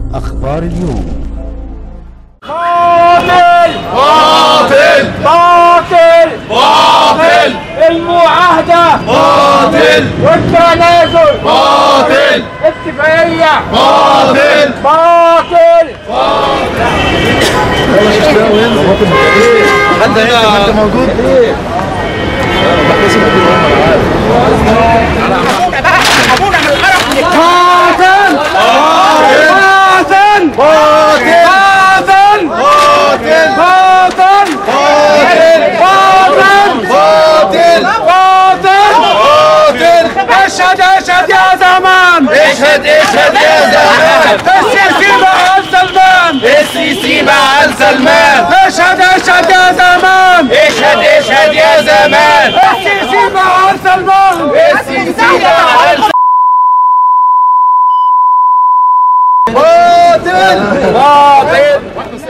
أخبار اليوم باطل باطل باطل باطل المعاهدة باطل والتنازل باطل اتفاقية باطل باطل حد هنا انت موجود باطل باطل باطل باطل باطل باطل باطل باطل باطل باطل اشهد اشهد يا زمان اشهد اشهد يا زمان السيسي مع سلمان السيسي مع سلمان اشهد اشهد يا زمان اشهد اشهد يا زمان السيسي مع سلمان السيسي مع باطل باطل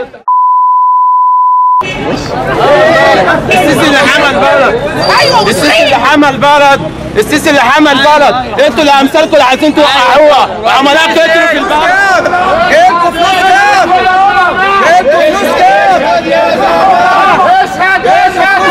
السيسي اللي حمل بلد السيسي اللي حمل بلد السيسي اللي حمل بلد انتوا اللي امثالكم اللي عايزين توقعوها وعملاء بتقتلوا في البلد جبتوا فلوس كام؟ جبتوا فلوس كام؟ اشهد اشهد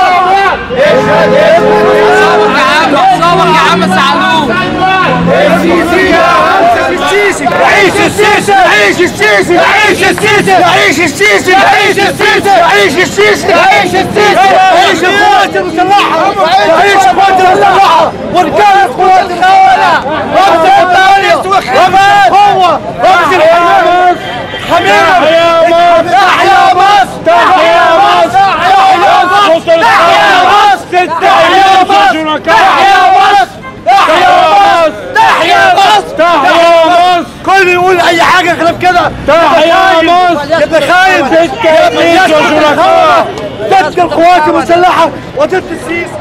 يا صور يا عم صور يا عم سعلوك السيسي السيسي عيش السيسي عيش السيسي عيش السيسي عيش السيسي عيش السيسي عيش السيسي عيش السيسي عيش القوات المسلحة عيش القوات المسلحة ورجال القوات الأولى رمز التاريخ ومن هو رمز الحماس حميرة يا مصر تحيا مصر تحيا مصر تحيا مصر تحيا مصر تحيا مصر تحيا مصر تحيا مصر تحيا مصر تحيا مصر كل يقول اي حاجه خلاف كده تحيا مصر يبقى خايف ضد وشركاء ضد القوات المسلحه وضد السيسي